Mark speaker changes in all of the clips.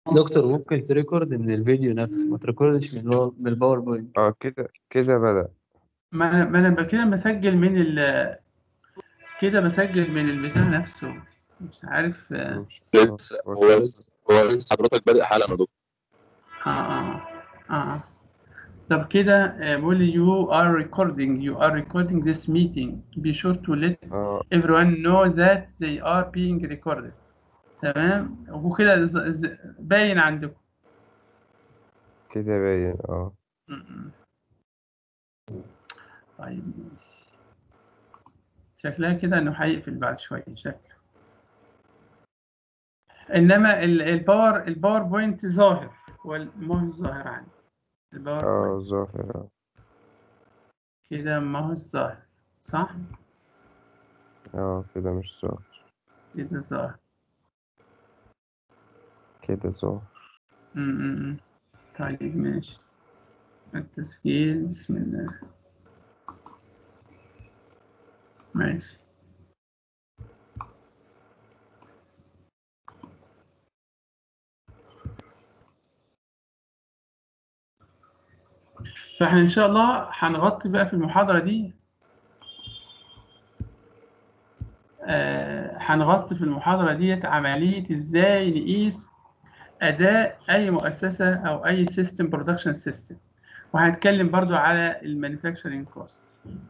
Speaker 1: دكتور ممكن تريكورد من الفيديو نفسه ما تريكوردش من الو- من الباوربوينت
Speaker 2: اه كده كده بدأ
Speaker 3: ما انا ما انا ب- كده بسجل من ال كده بسجل من البتاع نفسه مش عارف اه
Speaker 2: مش
Speaker 4: لسه هو لسه هو لسه حضرتك بادئ حالا يا دكتور
Speaker 3: اه اه, آه. طب كده آه، بيقول لي you are recording you are recording this meeting be sure to let
Speaker 2: اه
Speaker 3: everyone know that they are being recorded تمام وكده ز- ز- باين عندكم
Speaker 2: كده باين اه
Speaker 3: م- م. طيب ماشي شكلها كده انه هيقفل بعد شويه شكله انما ال- الباور الباوربوينت ظاهر وما هو ظاهر عندي الباوربوينت
Speaker 2: اه ظاهر اه
Speaker 3: كده ما هو ظاهر صح
Speaker 2: اه كده مش ظاهر
Speaker 3: كده ظاهر
Speaker 2: كده ظاهر
Speaker 3: م- م- م. طيب ماشي التسجيل بسم الله ماشي فاحنا ان شاء الله هنغطي بقى في المحاضرة دي آه، هنغطي في المحاضرة ديت عملية ازاي نقيس أداء أي مؤسسة أو أي سيستم برودكشن سيستم وهنتكلم برضو على المانيفاكتشرنج كوست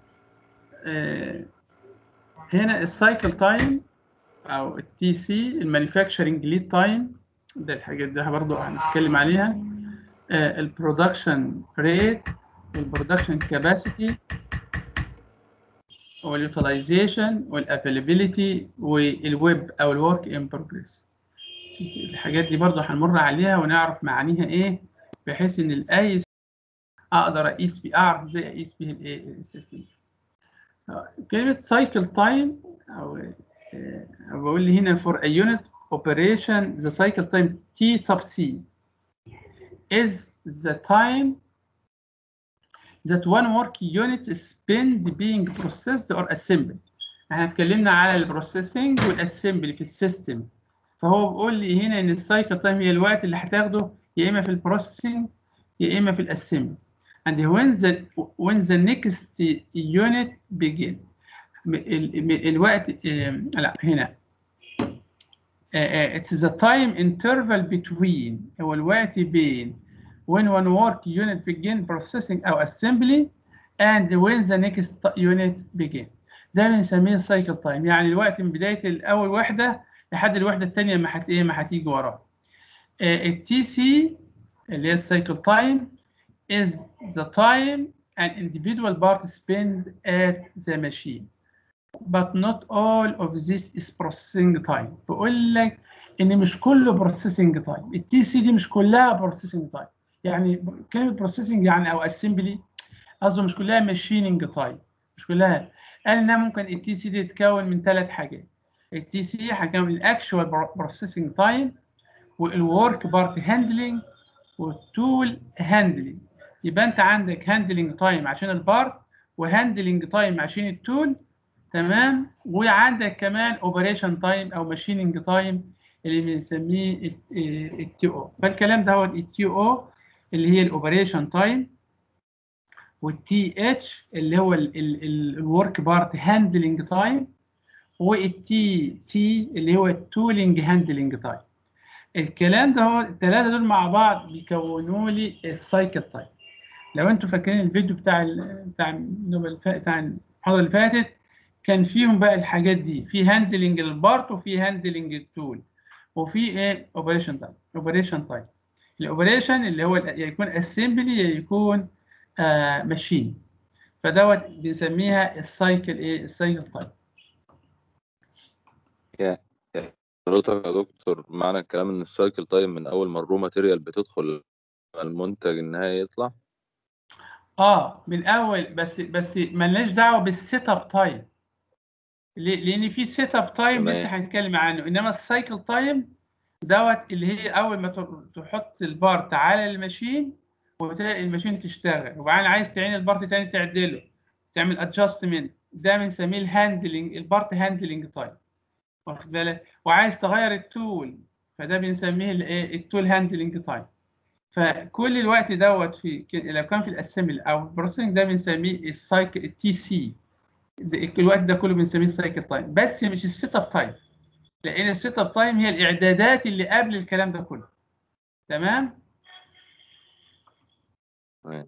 Speaker 3: هنا السايكل تايم أو التي سي المانيفاكتشرنج ليد تايم ده الحاجات دي برضو هنتكلم عليها البرودكشن ريت البرودكشن كاباسيتي واليوتيلايزيشن والافيلابيلتي والويب او الورك ان بروجريس الحاجات دي برضو هنمر عليها ونعرف معانيها ايه بحيث ان الاي اقدر اقيس بيه اعرف ازاي اقيس بيه الايه الاساسي كلمه سايكل تايم او آه، أو بقول لي هنا for a unit operation the cycle time t sub c is the time that one work unit is spent being processed or assembled احنا اتكلمنا على البروسيسنج والاسمبلي في السيستم فهو بيقول لي هنا ان السايكل تايم هي الوقت اللي هتاخده يا اما في البروسيسنج يا اما في الاسمبلي and when the when the next unit begin م- ال- م- الوقت آم، لا هنا آه، آه، it's the time interval between هو الوقت بين when one work unit begin processing أو assembly and when the next unit begin ده بنسميه cycle time يعني الوقت من بداية الأول وحدة لحد الوحدة التانية ما هت إيه ما هتيجي وراها التي سي اللي هي السايكل تايم is the time an individual part spend at the machine but not all of this is processing time بقول لك ان مش كله processing time التي سي دي مش كلها processing time يعني كلمه processing يعني او assembly قصده مش كلها machining time مش كلها قال انها ممكن التي سي دي تتكون من ثلاث حاجات التي سي هتكون من الاكشوال processing time والورك بارت هاندلنج والتول هاندلنج يبقى انت عندك هاندلنج تايم عشان البارت وهاندلنج تايم عشان التول تمام وعندك كمان اوبريشن تايم او ماشيننج تايم اللي بنسميه التي او فالكلام ده هو التي او اللي هي الاوبريشن تايم والتي اتش اللي هو الورك بارت هاندلنج تايم والتي تي اللي هو التولينج هاندلنج تايم الكلام ده هو الثلاثه دول مع بعض بيكونوا لي السايكل تايم لو انتوا فاكرين الفيديو بتاع ال بتاع النوبل الف- بتاع المحاضره اللي فاتت كان فيهم بقى الحاجات دي في هاندلنج للبارت وفي هاندلنج التول وفي ايه اوبريشن تايم اوبريشن تايم الاوبريشن اللي هو يا يكون اسمبلي يا يكون آه ماشين فدوت بنسميها السايكل ايه السايكل تايم
Speaker 4: حضرتك يا دكتور معنى الكلام ان السايكل تايم من اول ما الرو ماتيريال بتدخل المنتج النهائي يطلع
Speaker 3: اه من اول بس بس ملناش دعوه بالسيت اب تايم ليه؟ لان في سيت اب تايم
Speaker 4: تمام.
Speaker 3: لسه هنتكلم عنه انما السايكل تايم دوت اللي هي اول ما ت- تحط البارت على الماشين وتلاقي الماشين تشتغل وبعدين عايز تعين البارت تاني تعدله تعمل ادجستمنت ده بنسميه الهاندلنج البارت هاندلنج تايم واخد بالك وعايز تغير التول فده بنسميه الايه التول هاندلنج تايم فكل الوقت دوت في ك- لو كان في الاسمبل او البروسيسنج ده بنسميه السايكل التي سي الوقت ده كله بنسميه السايكل تايم بس مش السيت اب تايم لان السيت اب تايم هي الاعدادات اللي قبل الكلام ده كله تمام
Speaker 4: تمام.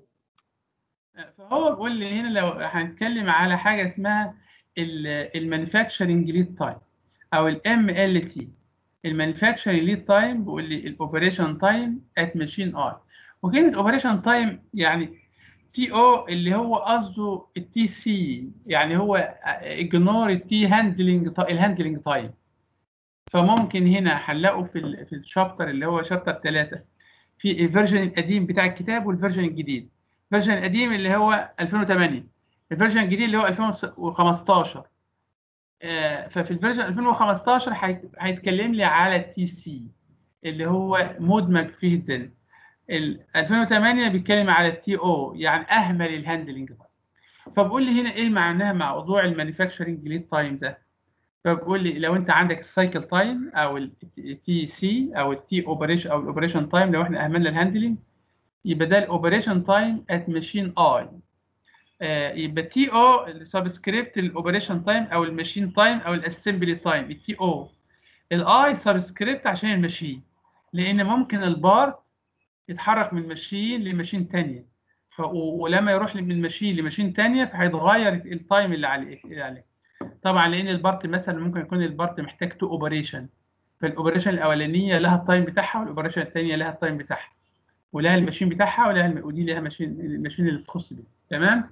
Speaker 3: فهو بيقول لي هنا لو هنتكلم على حاجه اسمها المانيفاكتشرنج ليد تايم او الام ال تي المانيفاكتشرنج ليد تايم بيقول لي الاوبريشن تايم ات ماشين اي وكلمه اوبريشن تايم يعني تي او اللي هو قصده التي سي يعني هو اجنور التي هاندلنج الهاندلنج تايم فممكن هنا هنلاقوا في ال في الشابتر اللي هو شابتر 3 في الفيرجن القديم بتاع الكتاب والفيرجن الجديد الفيرجن القديم اللي هو 2008 الفيرجن الجديد اللي هو 2015 آه، ففي الفيرجن 2015 هي- هيتكلم لي على التي سي اللي هو مدمج فيه الدل ال 2008 بيتكلم على التي او يعني اهمل الهاندلنج تايم فبقول لي هنا ايه معناها مع موضوع المانيفاكتشرنج ليد تايم ده فبقول لي لو انت عندك السايكل تايم او التي سي او التي اوبريشن او الاوبريشن تايم لو احنا اهملنا الهاندلنج يبقى ده الاوبريشن تايم ات ماشين اي يبقى تي او السبسكريبت الاوبريشن تايم او الماشين تايم او الاسمبلي تايم التي او الاي سبسكريبت عشان الماشين لان ممكن البارت يتحرك من ماشين لماشين تانية ف... و- ولما يروح من ماشين لماشين تانية فهيتغير التايم اللي عليه اللي عليه طبعا لان البارت مثلا ممكن يكون البارت محتاج تو اوبريشن فالاوبريشن الاولانيه لها التايم بتاعها والاوبريشن الثانيه لها التايم بتاعها ولها الماشين بتاعها ولها الم... ودي لها ماشين الماشين اللي تخص بيها تمام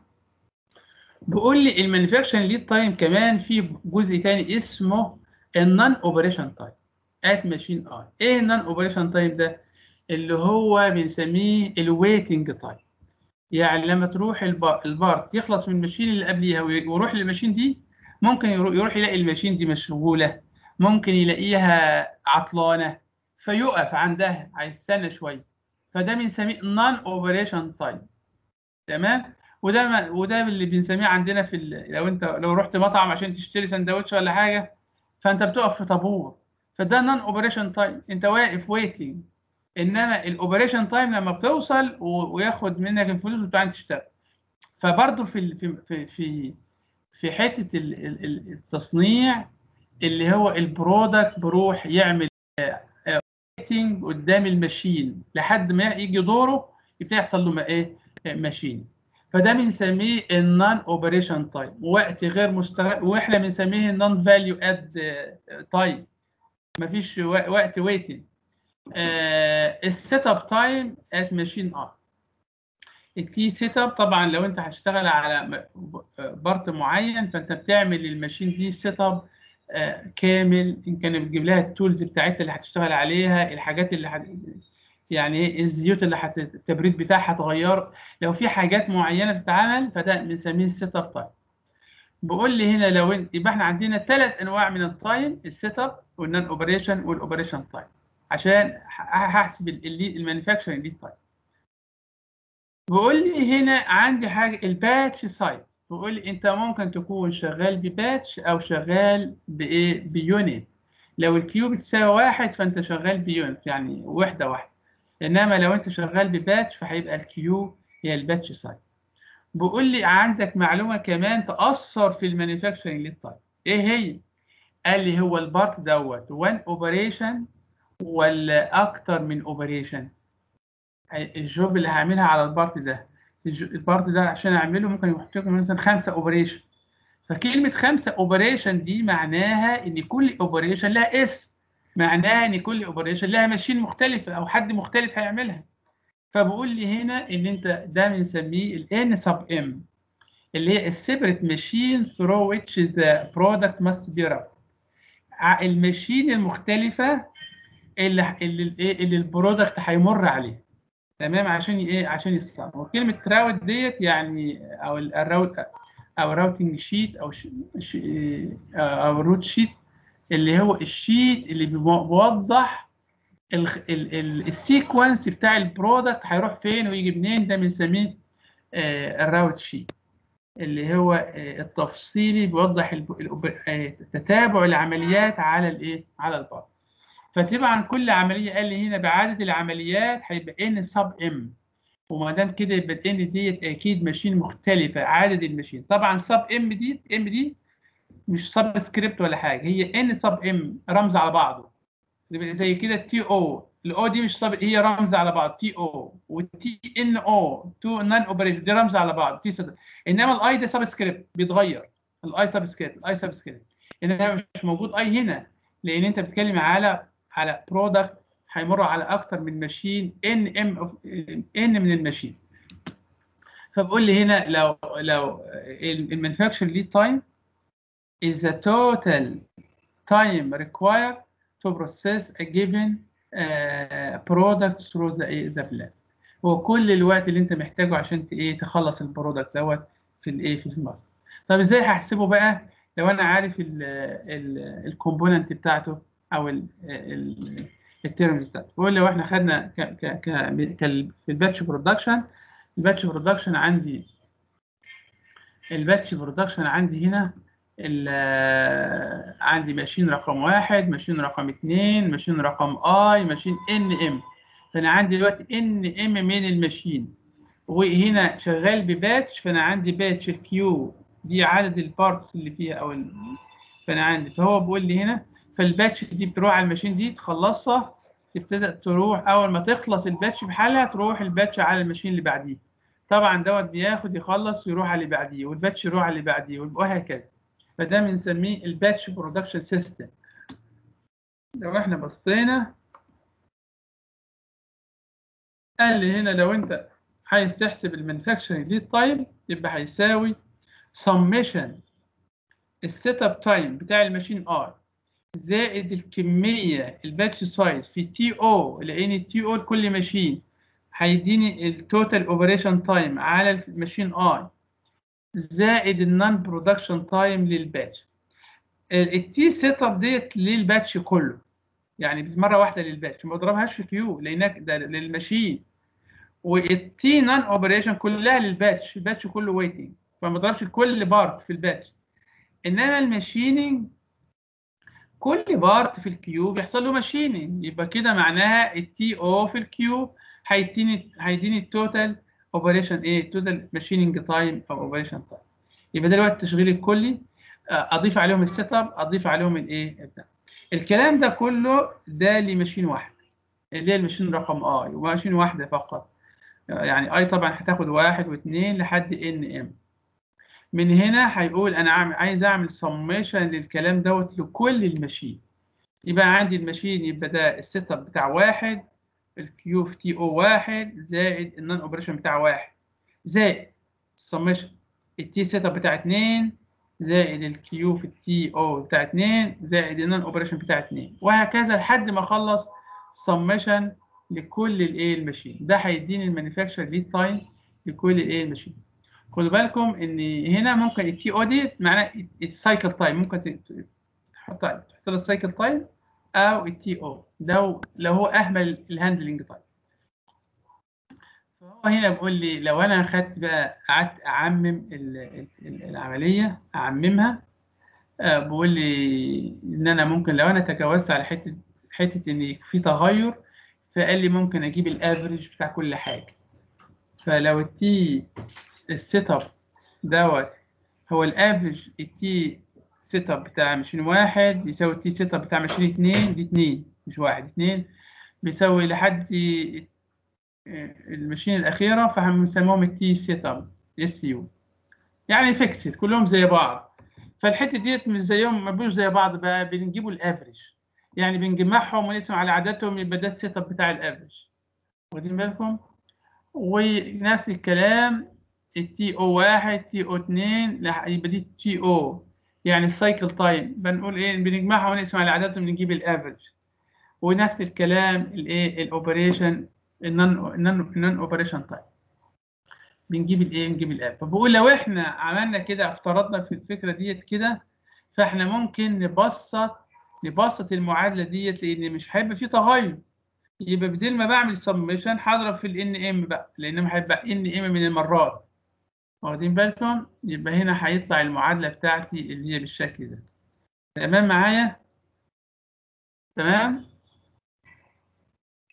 Speaker 3: بيقول لي المانيفاكتشرنج ليد تايم كمان في جزء تاني اسمه النون اوبريشن تايم ات ماشين اي ايه النون اوبريشن تايم ده اللي هو بنسميه الويتنج تايم يعني لما تروح الب- البارت يخلص من الماشين اللي قبليها وي- ويروح للماشين دي ممكن يرو- يروح يلاقي الماشين دي مشغولة ممكن يلاقيها عطلانة فيقف عندها هيستنى شوية فده بنسميه نون اوبريشن تايم تمام وده ما وده اللي بنسميه عندنا في ال- لو انت لو رحت مطعم عشان تشتري سندوتش ولا حاجة فانت بتقف في طابور فده نون اوبريشن تايم انت واقف ويتنج انما الاوبريشن تايم لما بتوصل و- وياخد منك الفلوس وتقعد تشتغل فبرضه في ال- في في في في حته ال- ال- ال- التصنيع اللي هو البرودكت بروح يعمل ويتنج قدام الماشين لحد ما يجي دوره يبتدي يحصل له ما ايه ماشين فده بنسميه النون اوبريشن تايم وقت غير مستغل واحنا بنسميه النون فاليو اد تايم مفيش و- وقت ويتنج السيت اب تايم ات ماشين ار التي سيت اب طبعا لو انت هتشتغل على م- بارت معين فانت بتعمل للماشين دي سيت اب كامل ان كان بتجيب لها التولز بتاعتها اللي هتشتغل عليها الحاجات اللي هت... يعني ايه الزيوت اللي هت... التبريد بتاعها هتغير لو في حاجات معينه بتتعمل فده بنسميه السيت اب تايم بقول لي هنا لو انت يبقى احنا عندنا ثلاث انواع من التايم السيت اب والنون اوبريشن والاوبريشن تايم عشان ه- هحسب المانيفاكتشرنج ليد تايم بيقول لي هنا عندي حاجه الباتش سايز بيقول لي انت ممكن تكون شغال بباتش او شغال بايه بيونت لو الكيو بتساوي واحد فانت شغال بيونت يعني وحده واحده انما لو انت شغال بباتش فهيبقى الكيو هي الباتش سايز بيقول لي عندك معلومه كمان تاثر في المانيفاكتشرنج ليد تايم ايه هي قال لي هو البارت دوت وان اوبريشن ولا اكتر من اوبريشن الجوب اللي هعملها على البارت ده الج- البارت ده عشان اعمله ممكن يحط لكم مثلا خمسه اوبريشن فكلمه خمسه اوبريشن دي معناها ان كل اوبريشن لها اسم معناها ان كل اوبريشن لها ماشين مختلفه او حد مختلف هيعملها فبقول لي هنا ان انت ده بنسميه الان سب ام اللي هي السيبريت ماشين through which the product must be routed ع- الماشين المختلفه اللي اللي ايه اللي البرودكت هيمر عليه تمام عشان ي- ايه عشان يتصنع وكلمه راوت ديت يعني او ال- الراوت او راوتنج شيت او ش... ش... او روت شيت اللي هو الشيت اللي بيو- بيوضح الخ... ال... ال... السيكونس بتاع البرودكت هيروح فين ويجي منين ده بنسميه آه، الراوت شيت اللي هو آه، التفصيلي بيوضح الب... الأوب- آه، تتابع العمليات على الايه على البار فطبعا كل عمليه قال لي هنا بعدد العمليات هيبقى ان سب ام وما دام كده يبقى الان ديت اكيد ماشين مختلفه عدد الماشين طبعا سب ام دي ام دي مش سب سكريبت ولا حاجه هي ان سب ام رمز على بعضه يبقى زي كده تي او الاو دي مش سب هي رمز على بعض تي او والتي ان او تو نان اوبريشن دي رمز على بعض تي سب انما الاي ده سب سكريبت بيتغير الاي سب سكريبت الاي سب سكريبت انما مش موجود اي هنا لان انت بتتكلم على على برودكت هيمر على اكتر من ماشين ان ام ان من الماشين فبقول لي هنا لو لو المانيفاكتشر ليد تايم is the total time required to process a given uh, product through the, the plant هو كل الوقت اللي انت محتاجه عشان ايه تخلص البرودكت دوت في الايه في المصنع طب ازاي هحسبه بقى لو انا عارف الكومبوننت بتاعته او التيرمز بتاعته بقول لو احنا خدنا ك ك ك في الباتش برودكشن الباتش برودكشن عندي الباتش برودكشن عندي هنا عندي ماشين رقم واحد ماشين رقم اتنين ماشين رقم اي ماشين ان ام فانا عندي دلوقتي ان ام من الماشين وهنا شغال بباتش فانا عندي باتش الكيو دي عدد البارتس اللي فيها او ال... فانا عندي فهو بيقول لي هنا فالباتش دي بتروح على الماشين دي تخلصها تبتدأ تروح اول ما تخلص الباتش بحالها تروح الباتش على الماشين اللي بعديه طبعا دوت بياخد يخلص ويروح على اللي بعديه والباتش يروح على اللي بعديه وهكذا فده بنسميه الباتش برودكشن سيستم لو احنا بصينا قال لي هنا لو انت عايز تحسب المانيفاكتشرنج ليد تايم يبقى هيساوي سميشن السيت اب تايم بتاع الماشين ار زائد الكميه الباتش سايز في تي او لان التي او لكل ماشين هيديني التوتال اوبريشن تايم على الماشين اي زائد النون برودكشن تايم للباتش التي سيت اب ديت للباتش كله يعني مره واحده للباتش ما بضربهاش في كيو لانك ده للماشين والتي نون اوبريشن كلها للباتش الباتش كله ويتنج فما بضربش كل بارت في الباتش انما الماشيننج كل بارت في الكيو بيحصل له ماشيننج يبقى كده معناها التي او في الكيو هيديني هيديني التوتال اوبريشن ايه توتال ماشيننج تايم او اوبريشن تايم يبقى ده الوقت التشغيل الكلي اضيف عليهم السيت اب اضيف عليهم الايه الكلام ده كله ده لماشين واحده اللي هي الماشين رقم اي وماشين واحده فقط يعني اي طبعا هتاخد واحد واثنين لحد ان ام من هنا هيقول انا عامل عايز اعمل سميشن للكلام دوت لكل الماشين يبقى عندي الماشين يبقى ده السيت اب بتاع واحد الكيو في تي او واحد زائد النون اوبريشن بتاع واحد زائد السميشن التي سيت اب بتاع اتنين زائد الكيو في التي او بتاع اتنين زائد النون اوبريشن بتاع اتنين وهكذا لحد ما اخلص سميشن لكل الايه الماشين ده هيديني المانيفاكتشر ليد تايم لكل الايه الماشين خدوا بالكم ان هنا ممكن التي او دي معناه السايكل تايم ممكن تحط تحط له السايكل تايم او التي او لو لو هو اهمل الهاندلنج تايم فهو هنا بيقول لي لو انا خدت بقى قعدت اعمم العمليه اعممها بيقول لي ان انا ممكن لو انا تجاوزت على حته حته ان في تغير فقال لي ممكن اجيب الافريج بتاع كل حاجه فلو التي السيت اب دوت هو الافريج التي سيت اب بتاع ماشين واحد يساوي التي سيت اب بتاع ماشين اتنين دي اتنين مش واحد اتنين بيساوي لحد الماشين الأخيرة فهنسموهم التي سيت اب اس يو يعني فيكسد كلهم زي بعض فالحتة ديت مش زيهم ما بيبقوش زي بعض بقى بنجيبوا الافريج يعني بنجمعهم ونقسم على عددهم يبقى ده السيت اب بتاع الافريج واخدين بالكم ونفس الكلام التي او واحد تي او اتنين يبقى دي تي او يعني السايكل تايم بنقول ايه بنجمعها ونقسم على عددهم نجيب الافريج ونفس الكلام الايه الاوبريشن النون نون اوبريشن تايم بنجيب الايه بنجيب الاب فبقول لو احنا عملنا كده افترضنا في الفكره ديت كده فاحنا ممكن نبسط نبسط المعادله ديت لان مش هيبقى في تغير يبقى بدل ما بعمل سميشن هضرب في الان ام بقى لان هيبقى ان ام من المرات واخدين بالكم يبقى هنا هيطلع المعادله بتاعتي اللي هي بالشكل ده تمام معايا تمام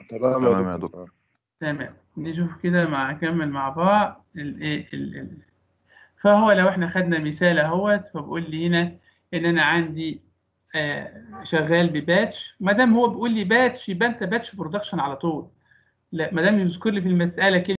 Speaker 5: تمام
Speaker 6: تمام
Speaker 5: يا
Speaker 6: يا
Speaker 5: دكتور
Speaker 6: دكتور
Speaker 3: تمام نشوف كده مع نكمل مع بعض الايه ال ال فهو لو احنا خدنا مثال اهوت فبقول لي هنا ان انا عندي آه شغال بباتش ما دام هو بيقول لي باتش يبقى انت باتش برودكشن على طول لا ما دام يذكر لي في المساله كلمه